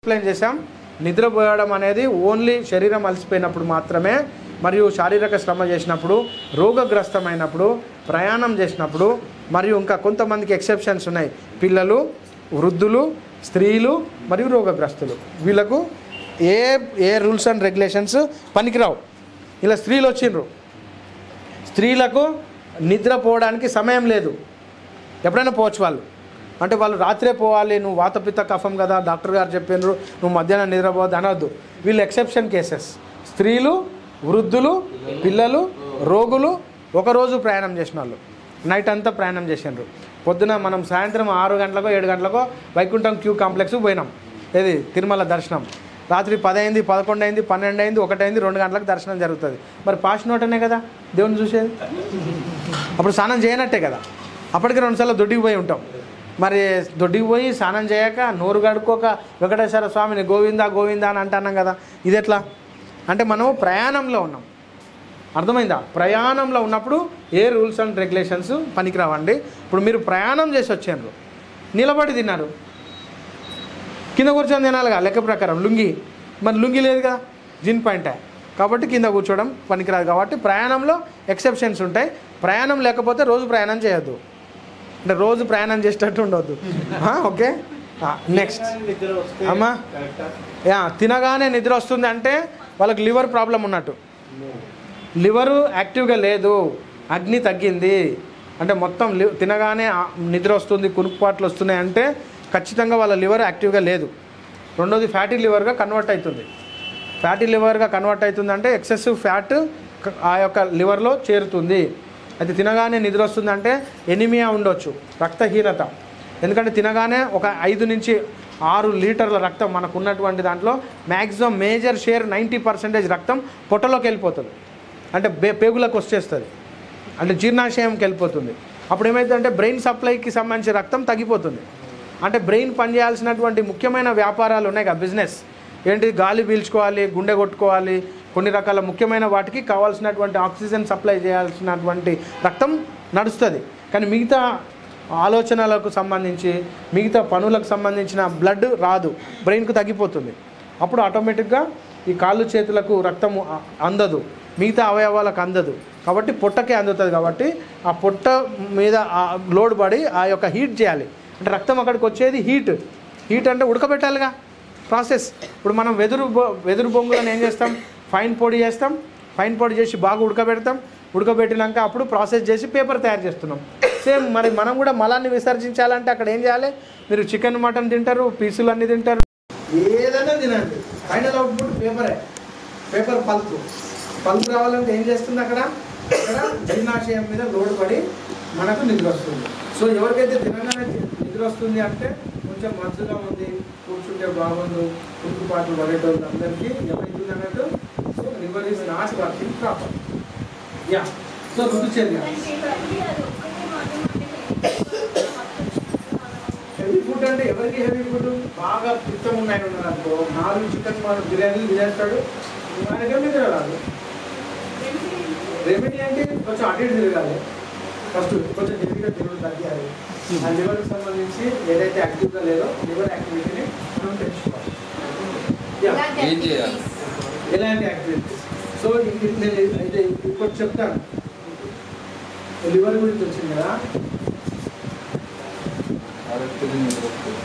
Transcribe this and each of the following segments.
Explain చేశాం నిద్రపోయడం అనేది only శరీరం అలసిపోయినప్పుడు మాత్రమే మరియు శారీరక శ్రమ చేసినప్పుడు రోగగ్రస్తమైనప్పుడు ప్రయాణం చేసినప్పుడు మరియు ఇంకా కొంతమందికి ఎక్సెప్షన్స్ ఉన్నాయి పిల్లలు వృద్ధులు స్త్రీలు మరియు రోగగ్రస్తులు వీళ్ళకు ఏ ఏ రూల్స్ అండ్ రెగ్యులేషన్స్ పనికిరావు ఇలా స్త్రీలు వచ్చిండ్రు స్త్రీలకు నిద్రపోవడానికి సమయం లేదు ఎప్పుడైనా పోవచ్చు వాళ్ళు అంటే వాళ్ళు రాత్రే పోవాలి నువ్వు వాతపిత్త కఫం కదా డాక్టర్ గారు చెప్పినారు నువ్వు మధ్యాహ్నం నిద్రపోవద్దు అనవద్దు వీళ్ళు ఎక్సెప్షన్ కేసెస్ స్త్రీలు వృద్ధులు పిల్లలు రోగులు ఒకరోజు ప్రయాణం చేసిన వాళ్ళు నైట్ అంతా ప్రయాణం చేసినారు పొద్దున మనం సాయంత్రం ఆరు గంటలకో ఏడు గంటలకో వైకుంఠం క్యూ కాంప్లెక్స్ పోయినాం ఏది తిరుమల దర్శనం రాత్రి పది అయింది పదకొండు అయింది పన్నెండు అయింది ఒకటి అయింది రెండు గంటలకు దర్శనం జరుగుతుంది మరి పాస్ నోటనే కదా దేవుని చూసేది అప్పుడు స్నానం చేయనట్టే కదా అప్పటికి రెండుసార్లు దొడ్డికి పోయి ఉంటాం మరి దొడ్డికి పోయి స్నానం చేయక నోరు గడుక్కోక వెంకటేశ్వర స్వామిని గోవిందా గోవిందా అని అంటున్నాం కదా ఇది ఎట్లా అంటే మనం ప్రయాణంలో ఉన్నాం అర్థమైందా ప్రయాణంలో ఉన్నప్పుడు ఏ రూల్స్ అండ్ రెగ్యులేషన్స్ పనికిరావండి ఇప్పుడు మీరు ప్రయాణం చేసి వచ్చారు నిలబడి తిన్నారు కింద కూర్చొని తినాలిగా లెక్క ప్రకారం లుంగి మరి లుంగి లేదు కదా జిన్ పాయింటే కాబట్టి కింద కూర్చోవడం పనికిరాదు కాబట్టి ప్రయాణంలో ఎక్సెప్షన్స్ ఉంటాయి ప్రయాణం లేకపోతే రోజు ప్రయాణం చేయొద్దు అంటే రోజు ప్రయాణం చేసేటట్టు ఉండొద్దు ఆ, ఓకే నెక్స్ట్ నిద్ర వస్తే అమ్మా. కరెక్టా? యా తినగానే నిద్ర వస్తుంది అంటే వాళ్ళకి లివర్ ప్రాబ్లం ఉన్నట్టు లివరు యాక్టివ్గా లేదు అగ్ని తగ్గింది అంటే మొత్తం లి తినగానే ఆ నిద్ర వస్తుంది కునుకుపాట్లు వస్తున్నాయి అంటే ఖచ్చితంగా వాళ్ళ లివర్ యాక్టివ్గా లేదు రెండోది ఫ్యాటీ లివర్గా కన్వర్ట్ అవుతుంది ఫ్యాటీ లివర్గా కన్వర్ట్ అవుతుంది అంటే ఎక్సెసివ్ ఫ్యాట్ క- ఆ యొక్క లివర్లో చేరుతుంది అయితే తినగానే నిద్ర వస్తుంది అంటే ఎనిమియా ఉండొచ్చు రక్తహీనత ఎందుకంటే తినగానే ఒక ఐదు నుంచి ఆరు లీటర్ల రక్తం మనకు ఉన్నటువంటి దాంట్లో maximum major share ninety percentage రక్తం పొట్టలోకి వెళ్ళిపోతుంది అంటే బే పేగులకు వచ్చేస్తుంది అంటే జీర్ణాశయంకి వెళ్ళిపోతుంది అప్పుడు ఏమైందంటే బ్రెయిన్ సప్లైకి సంబంధించిన రక్తం తగ్గిపోతుంది అంటే బ్రెయిన్ పనిచేయాల్సినటువంటి ముఖ్యమైన వ్యాపారాలు ఉన్నాయి కదా బిజినెస్ ఏంటి గాలి పీల్చుకోవాలి గుండె కొట్టుకోవాలి కొన్ని రకాల ముఖ్యమైన వాటికి కావాల్సినటువంటి ఆక్సిజన్ సప్లై చేయాల్సినటువంటి రక్తం నడుస్తుంది కానీ మిగతా ఆలోచనలకు సంబంధించి మిగతా పనులకు సంబంధించిన బ్లడ్ రాదు బ్రెయిన్కు తగ్గిపోతుంది అప్పుడు ఆటోమేటిక్గా ఈ కాళ్ళు చేతులకు రక్తము అ- అందదు మిగతా అవయవాలకు అందదు కాబట్టి పొట్టకే అందుతుంది కాబట్టి ఆ పొట్ట మీద ఆ లోడ్ పడి ఆ యొక్క హీట్ చేయాలి అంటే రక్తం అక్కడికి వచ్చేది హీట్ హీట్ అంటే ఉడకబెట్టాలిగా ప్రాసెస్ ఇప్పుడు మనం వెదురు బొ వెదురు బొంగులను ఏం చేస్తాం ఫైన్ పొడి చేస్తాం ఫైన్ పొడి చేసి బాగా ఉడకబెడతాం ఉడకబెట్టినాక అప్పుడు ప్రాసెస్ చేసి పేపర్ తయారు చేస్తున్నాం సేమ్ మరి మనం కూడా మలాన్ని విసర్జించాలంటే అక్కడ ఏం చేయాలి మీరు చికెన్ మటన్ తింటారు పీసులు అన్నీ తింటారు ఏదైనా తినండి ఫైనల్ అవుట్పుట్ పేపరే పేపర్ పల్పు పల్పు రావాలంటే ఏం చేస్తుంది అక్కడ అక్కడ జీర్ణాశయం మీద లోడ్ పడి మనకు నిద్ర వస్తుంది సో ఎవరికైతే తినగానే నిద్ర వస్తుంది అంటే కొంచెం మజ్జుగా ఉంది కూర్చుంటే బాగుండు కురుకుపాట్లు పడేటోళ్ళు అందరికీ ఏమైతుంది అన్నట్టు so liver is not working proper yeah so రుచిచర్య హెవీ ఫుడ్ అంటే ఎవరికి హెవీ ఫుడ్ బాగా పిత్తం ఉన్నాయి ఉన్నారు అనుకో నాలుగు చికెన్ మన బిర్యానీలు తినేస్తాడు ఆయనకే నిద్ర రాదు రెమెడీ అంటే కొంచెం అటు ఇటు తిరగాలి ఫస్ట్ కొంచెం హెవీగా తిరుగుడు తగ్గాలి ఆ లివర్కి సంబంధించి ఏదైతే యాక్టివ్గా లేదో లివర్ యాక్టివిటీని మనం పెంచుకోవాలి Yeah. ఏం చేయాలి ఎలాంటి యాక్టివిటీస్ సో ఇది నేను అయితే ఇప్పుడు చెప్తాను లివర్ గురించి వచ్చింది కదా ఆరోగ్యం నిలబడుతుంది.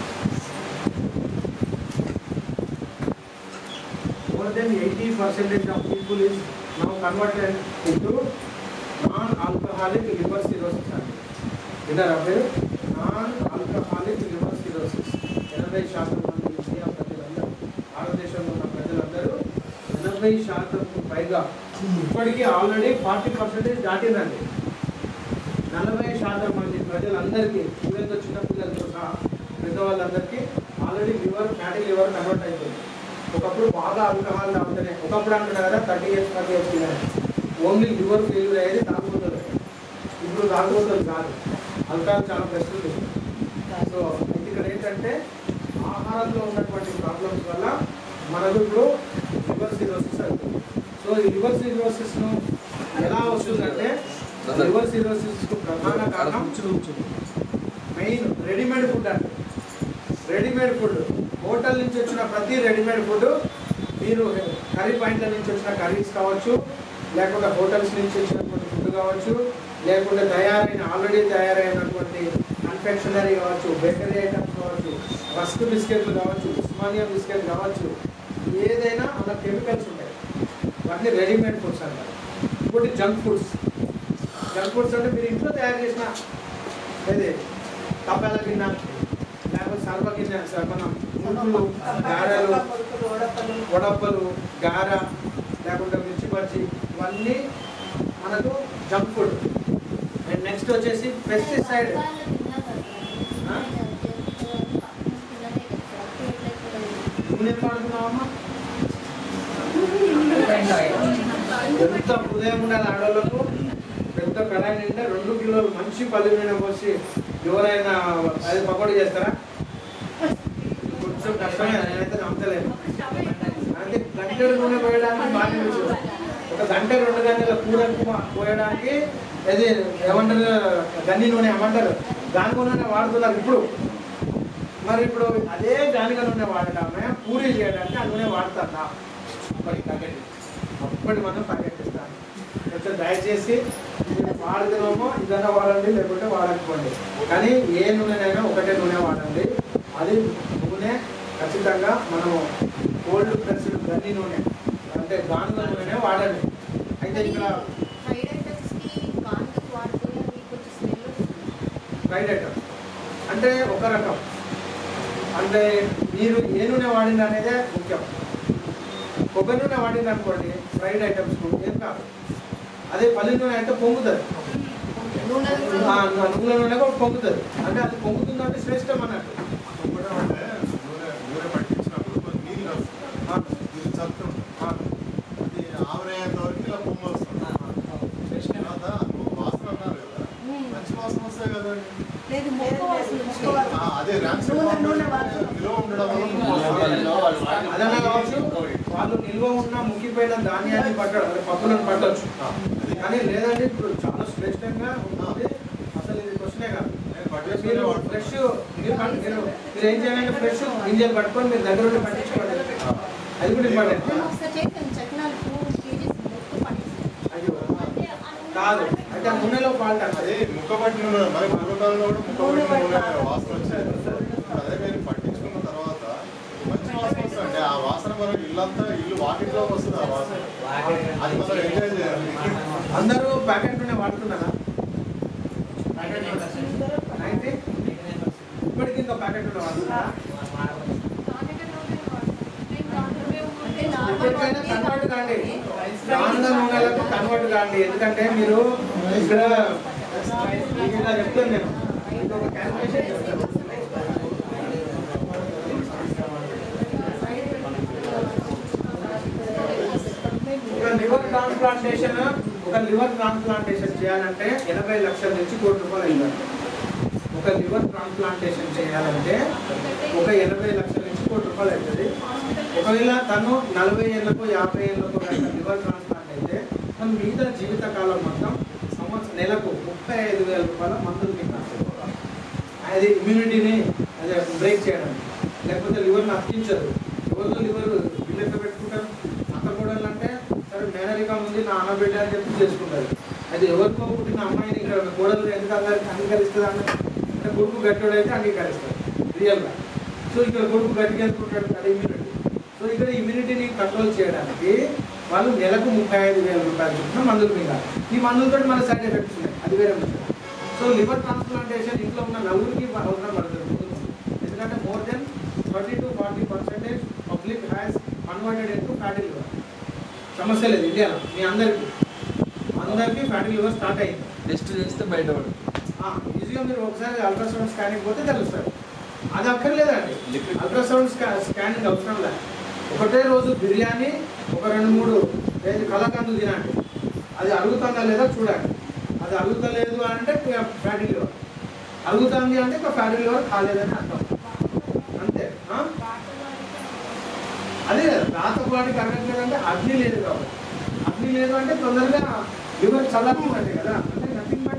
more than 80 percentage of people is now converted into non-alcoholic liver cirrhosis అండి విన్నారా పేరు నాన్ ఆల్కహాలిక్ లివర్ సిరోసిస్ ఎనభై శాతం మంది ఇండియా ప్రజలందరూ భారతదేశంలో ఉన్న ప్రజలందరూ ఎనభై శాతం పైగా ఇప్పటికీ ఆల్రెడీ ఫార్టీ పర్సెంటేజ్ దాటిందండి నలభై శాతం మంది ప్రజలందరికీ పిల్లలతో చిన్న పిల్లలతో సహా పెద్దవాళ్ళందరికీ already liver fatty liver convert అయిపోయింది ఒకప్పుడు బాగా ఆల్కహాల్ తాగుతానే ఒకప్పుడు అంటున్నా కదా థర్టీ ఇయర్స్ థర్టీ ఇయర్స్ పిల్లలు ఓన్లీ లివర్ ఫెయిల్యూర్ అయ్యేది తాగుతుంది ఇప్పుడు తాగుతుంది కాదు ఆల్కహాల్ చాలా ప్రశ్నలు సో అయితే ఇక్కడ ఏంటంటే ఆహారంలో ఉన్నటువంటి ప్రాబ్లమ్స్ వల్ల మనకు ఇప్పుడు లివర్ సిరోసిస్ అవుతుంది సో ఈ లివర్ సిరోసిస్ను ఎలా వస్తుందంటే లివర్ సిరోసిస్ కు ప్రధాన కారణం మెయిన్ రెడీమేడ్ ఫుడ్ అంటే రెడీమేడ్ ఫుడ్ హోటల్ నుంచి వచ్చిన ప్రతి రెడీమేడ్ ఫుడ్ మీరు కర్రీ పాయింట్ల నుంచి వచ్చిన కర్రీస్ కావచ్చు లేకుంటే హోటల్స్ నుంచి వచ్చినటువంటి ఫుడ్ కావచ్చు లేకుంటే తయారైన ఆల్రెడీ తయారైనటువంటి కన్ఫెక్షనరీ కావచ్చు బేకరీ ఐటమ్స్ కావచ్చు రస్క్ బిస్కెట్లు కావచ్చు ఉస్మానియా బిస్కెట్ కావచ్చు ఏదైనా అందులో కెమికల్స్ ఉంటాయి వాటిని రెడీమేడ్ ఫుడ్స్ అంటారు ఇంకోటి జంక్ ఫుడ్స్ జంక్ ఫుడ్స్ అంటే మీరు ఇంట్లో తయారు చేసిన ఏది తప్పాల గిన్నె లేకపోతే సర్వ గిన్నె స- మనం మురుకులు గారెలు వడప్పలు గార లేకుంటే మిర్చి బజ్జీ ఇవన్నీ మనకు జంక్ ఫుడ్ అండ్ నెక్స్ట్ వచ్చేసి పెస్టిసైడ్ నూనె వాడుతున్నావమ్మా ఎంత హృదయం ఉండాలి ఆడవాళ్ళకు పెద్ద కడాయి నిండా రెండు కిలోలు మంచి పల్లి నూనె పోసి ఎవరైనా అది పకోడీ చేస్తారా కొంచెం కష్టమే నేనైతే నమ్మతలేను అంటే గంటలు నూనె పోయడానికి బాగా తెలుసు ఒక గంట రెండు గంటల కూర పోయడానికి అది ఏమంటారు గన్ని నూనె ఏమంటారు గానుగ నూనె వాడుతున్నారు ఇప్పుడు మరి ఇప్పుడు అదే గానుగ నూనె వాడటమే పూరి చేయడానికి ఆ నూనె వాడతారా అప్పటి ప్యాకెట్ అప్పటి మనం ప్యాకెట్ ఇస్తాను కొంచెం దయచేసి ఇది వాడుతున్నామో ఇదన్నా వాడండి లేకుంటే వాడకపోండి కానీ ఏ నూనెనైనా ఒకటే నూనె వాడండి అది నూనె ఖచ్చితంగా మనము కోల్డ్ ప్రెస్డ్ గన్ని నూనె అంటే గానుగ నూనె వాడండి అయితే ఇక్కడ ఫ్రైడ్ ఐటమ్ అంటే ఒక రకం అంటే మీరు ఏ నూనె వాడింది అనేదే ముఖ్యం కొబ్బరి నూనె వాడింది అనుకోండి ఫ్రైడ్ ఐటమ్స్ ఏం కాదు అదే పల్లి నూనె అయితే పొంగుతుంది ఆ, నువ్వుల నూనె కూడా పొంగుతుంది అంటే అది పొంగుతుంది అంటే శ్రేష్టం అన్నట్టు కూడా అంటే నూనె నూనె పట్టించినప్పుడు కొన్ని నీళ్ళు వస్తాయి ఆ, ఇది చల్లుతుంది ఆ, అది ఆవిరయ్యేంత వరకు ఇలా పొంగు వస్తుంది తర్వాత నువ్వు వాసన అన్నారు కదా మంచి వాసన వస్తాయి కదా లేదు మొక్క వాసన మొక్క వాసన. ఆ, అదే ర్యాన్స్ నూనె నూనె వాసన. నిల్వ ఉండడం వల్ల పొంగు వస్తుంది. అదన్నా కావచ్చు వాళ్ళు నిల్వ ఉన్న ముక్కిపోయిన ధాన్యాన్ని పట్టడం అంటే పప్పులను పట్టొచ్చు ఆ, అది కానీ లేదంటే ఇప్పుడు చాలా శ్రేష్టంగా ఉంటుంది అసలు ఇది క్వశ్చనే కాదు నేను పట్టేసుకునే మీరు వాడుతున్నా. ఫ్రెష్ మీరు పట్టు- మీరు మీరు ఏం చేయాలంటే ఫ్రెష్ గింజలు పట్టుకొని మీరు దగ్గర ఉండి పట్టించుకోండి ఆ. అది కూడా ఇంపార్టెంట్ నేను ఒకసారి చేశాను చట్నాలు టూ కేజీస్ మొత్తం పడేసాను. అయ్యో కాదు అయితే ఆ నూనెలో ఫాల్ట్ అది అన్నది ముక్క పట్టిన నూనె మరి పూర్వకాలంలో కూడా ముక్క పట్టిన నూనె వాసన వచ్చేది అదే మీరు పట్టించుకున్న తర్వాత మంచి వాసన వస్తుంది అంటే ఆ వాసన మనకి ఇల్లంతా ఇల్లు వాకిట్లోకి వస్తుంది ఆ వాసన అది మనం ఎంజాయ్ చేయాలి అందరూ ప్యాకెట్ నూనె వాడుతున్నారా అయితే ఇప్పటికి ఇంకా ప్యాకెట్ నూనె వాడుతున్నారా అంటే నార్మల్ ఎప్పటికైనా వాటికి కన్వర్ట్ కాండి రైస్ గాంధ నూనెలకు కన్వర్ట్ కాండి ఎందుకంటే మీరు ఇక్కడ మీకు ఇలా చెప్తాను నేను ఇది ఒక క్యాల్కులేషన్ చెప్తాను ఒక లివర్ ట్రాన్స్ప్లాంటేషన్ ఒక లివర్ ట్రాన్స్ప్లాంటేషన్ చేయాలంటే ఎనభై లక్షల నుంచి కోటి రూపాయలు అయిందండి ఒక లివర్ ట్రాన్స్ప్లాంటేషన్ చేయాలంటే ఒక ఎనభై లక్షల నుంచి కోటి రూపాయలు అవుతుంది ఒకవేళ తను నలభై ఏళ్ళకు యాభై ఏళ్ళకు కనుక లివర్ ట్రాన్స్ప్లాంట్ అయితే తను మిగతా జీవితకాలం మొత్తం సంవత్సరం నెలకు ముప్పై ఐదు వేల రూపాయల మందులు కింద అది ఇమ్యూనిటీని అదే బ్రేక్ చేయడం లేకపోతే లివర్ని అతికించదు ఎవరిలో లివర్ బిల్లు ఎట్లా పెట్టుకుంటారు అత్త కోడలు అంటే సరే మేనరికం ఉంది నా అన్న బిడ్డ అని చెప్పి చేసుకుంటారు అది ఎవరికో పుట్టిన అమ్మాయిని ఇక్కడ కోడలు ఎందుకు అందరికి అంగీకరిస్తుంది అన్న అంటే కొడుకు గట్టోడైతే అంగీకరిస్తారు రియల్గా సో ఇక్కడ కొడుకు గట్టిగా ఎందుకుంటాడు అది ఇమ్యూనిటీ సో ఇక్కడ ఇమ్యూనిటీని కంట్రోల్ చేయడానికి వాళ్ళు నెలకు ముప్పై ఐదు వేల రూపాయలు చొప్పున మందులు మీద ఈ మందులతో మన సైడ్ ఎఫెక్ట్స్ ఉన్నాయి అది వేరే ముచ్చట సో లివర్ ట్రాన్స్ప్లాంటేషన్ ఇంట్లో ఉన్న నలుగురికి అవసరం పడుతుంది ఎందుకంటే more than thirty to forty percentage public has converted into fatty liver సమస్య లేదు ఇండియాలో మీ అందరికీ అందరికీ ఫ్యాటీ లివర్ స్టార్ట్ అయింది టెస్ట్ చేస్తే బయటపడు ఈజీగా మీరు ఒకసారి అల్ట్రాసౌండ్ స్కానింగ్ పోతే తెలుస్తారు అది అక్కర్లేదండి అల్ట్రాసౌండ్ స్కా స్కానింగ్ అవసరం లేదు ఒకటే రోజు బిర్యానీ ఒక రెండు మూడు లేదు కలకందు తినండి అది అరుగుతుందా లేదా చూడండి అది అరుగుతలేదు అంటే ఫ్యాటీ లివర్ అరుగుతుంది అంటే ఒక ఫ్యాటీ లివర్ కాలేదని అర్థం అంతే ఆ? అదే రాతపాటికి అడగట్లేదంటే అగ్ని లేదు కాబట్టి అగ్ని లేదు అంటే తొందరగా లివర్ చల్లకుందంటే కదా అంటే